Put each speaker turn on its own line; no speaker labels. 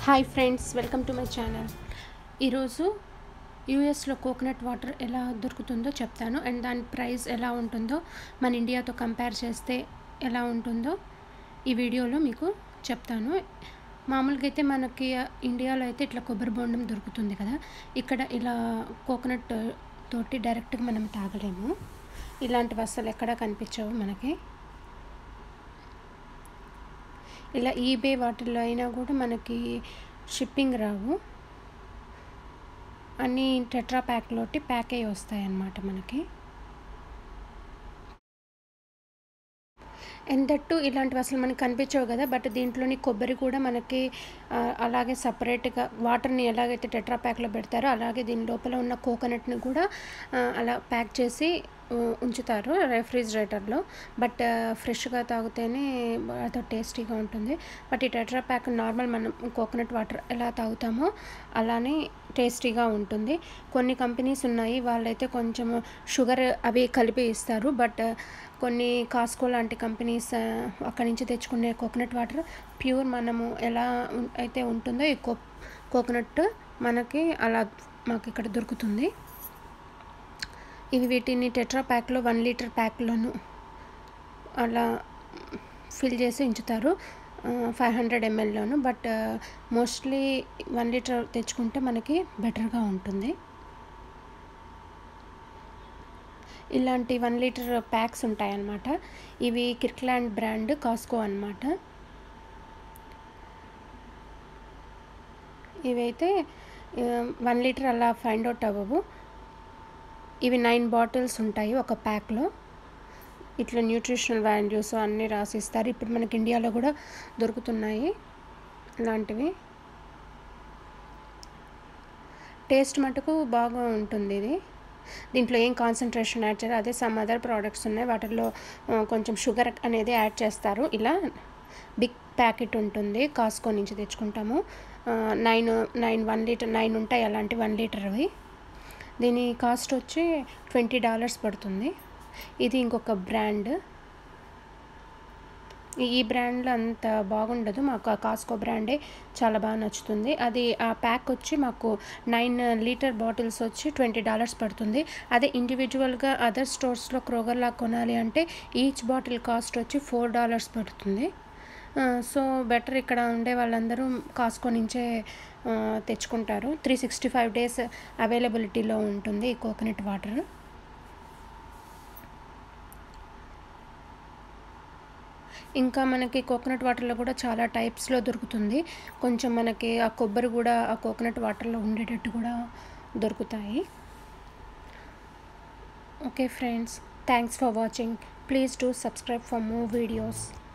hi friends welcome to my channel ఈరోజు యూఎస్లో coconut water ఎలా దొరుకుతుందో చెప్తాను అండ్ దాని ప్రైస్ ఎలా ఉంటుందో మన ఇండియాతో కంపేర్ చేస్తే ఎలా ఉంటుందో ఈ వీడియోలో మీకు చెప్తాను మామూలుగా అయితే మనకి ఇండియాలో అయితే ఇట్లా కొబ్బరి బొండం దొరుకుతుంది కదా ఇక్కడ ఇలా కోకోనట్ తోటి డైరెక్ట్గా మనం తాగలేము ఇలాంటివి అసలు ఎక్కడా కనిపించవు మనకి ఇలా ఈబే వాటిల్లో అయినా కూడా మనకి షిప్పింగ్ రావు అన్నీ టెట్రా ప్యాక్లోటి ప్యాక్ అయ్యి వస్తాయి అన్నమాట మనకి ఎంతట్టు ఇలాంటివి అసలు మనకి కనిపించవు కదా బట్ దీంట్లోని కొబ్బరి కూడా మనకి ఆ, అలాగే సపరేట్గా వాటర్ని ఎలాగైతే టెట్రా ప్యాక్లో పెడతారో అలాగే దీని లోపల ఉన్న కోకోనట్ని కూడా ఆ, అలా ప్యాక్ చేసి ఆ, ఉంచుతారు రెఫ్రిజిరేటర్లో బట్ ఫ్రెష్గా తాగితేనే అదో టేస్టీగా ఉంటుంది బట్ ఈ టెట్రా ప్యాక్ నార్మల్ మనం కోకోనట్ వాటర్ ఎలా తాగుతామో అలానే టేస్టీగా ఉంటుంది కొన్ని కంపెనీస్ ఉన్నాయి వాళ్ళైతే కొంచెం షుగర్ అవి కలిపి ఇస్తారు బట్ కొన్ని కాస్కో లాంటి కంపెనీస్ ఆ, అక్కడి నుంచి తెచ్చుకునే కోకోనట్ వాటర్ ప్యూర్ మనము ఎలా ఉం- అయితే ఉంటుందో ఈ కో కోకోనట్ మనకి అలా మాకు ఇక్కడ దొరుకుతుంది ఇవి వీటిని టెట్రా ప్యాక్లో వన్ లీటర్ ప్యాక్లోను అలా ఫిల్ చేసి ఉంచుతారు ఫైవ్ హండ్రెడ్ ఎంఎల్లోను బట్ మోస్ట్లీ వన్ లీటర్ తెచ్చుకుంటే మనకి బెటర్గా ఉంటుంది ఇలాంటి వన్ లీటర్ ప్యాక్స్ ఉంటాయన్నమాట ఇవి కిర్క్లాండ్ బ్రాండ్ కాస్కో అన్నమాట ఇవైతే వన్ లీటర్ అలా ఫైండ్ అవుట్ అవ్వవు ఇవి నైన్ బాటిల్స్ ఉంటాయి ఒక ప్యాక్లో ఇట్లా న్యూట్రిషనల్ వాల్యూస్ అన్నీ రాసిస్తారు ఇప్పుడు మనకి ఇండియాలో కూడా దొరుకుతున్నాయి ఇలాంటివి టేస్ట్ మటుకు బాగా ఉంటుంది ఇది దీంట్లో ఏం కాన్సన్ట్రేషన్ యాడ్ చేయరు అదే సమ్ అదర్ ప్రోడక్ట్స్ ఉన్నాయి వాటిల్లో ఆ, కొంచెం షుగర్ అనేది యాడ్ చేస్తారు ఇలా బిగ్ ప్యాకెట్ ఉంటుంది కాస్కో నుంచి తెచ్చుకుంటాము nine nine one litre nine ఉంటాయి అలాంటి వన్ లీటర్వి దీని కాస్ట్ వచ్చి ట్వంటీ డాలర్స్ పడుతుంది ఇది ఇంకొక బ్రాండ్ ఈ బ్రాండ్లో అంత బాగుండదు మాకు ఆ కాస్కో బ్రాండే చాలా బాగా నచ్చుతుంది అది ఆ ప్యాక్ వచ్చి మాకు నైన్ లీటర్ బాటిల్స్ వచ్చి ట్వంటీ డాలర్స్ పడుతుంది అదే ఇండివిజువల్గా అదర్ స్టోర్స్లో క్రోగర్లా కొనాలి అంటే ఈచ్ బాటిల్ కాస్ట్ వచ్చి ఫోర్ డాలర్స్ పడుతుంది సో బెటర్ ఇక్కడ ఉండే వాళ్ళందరూ కాస్కో నుంచే ఆ, తెచ్చుకుంటారు త్రీ సిక్స్టీ ఫైవ్ డేస్ అవైలబిలిటీలో ఉంటుంది ఈ కోకోనట్ వాటర్ ఇంకా మనకి కోకోనట్ వాటర్లో కూడా చాలా టైప్స్లో దొరుకుతుంది కొంచెం మనకి ఆ కొబ్బరి కూడా ఆ కోకోనట్ వాటర్లో ఉండేటట్టు కూడా దొరుకుతాయి okay friends thanks for watching please do subscribe for more videos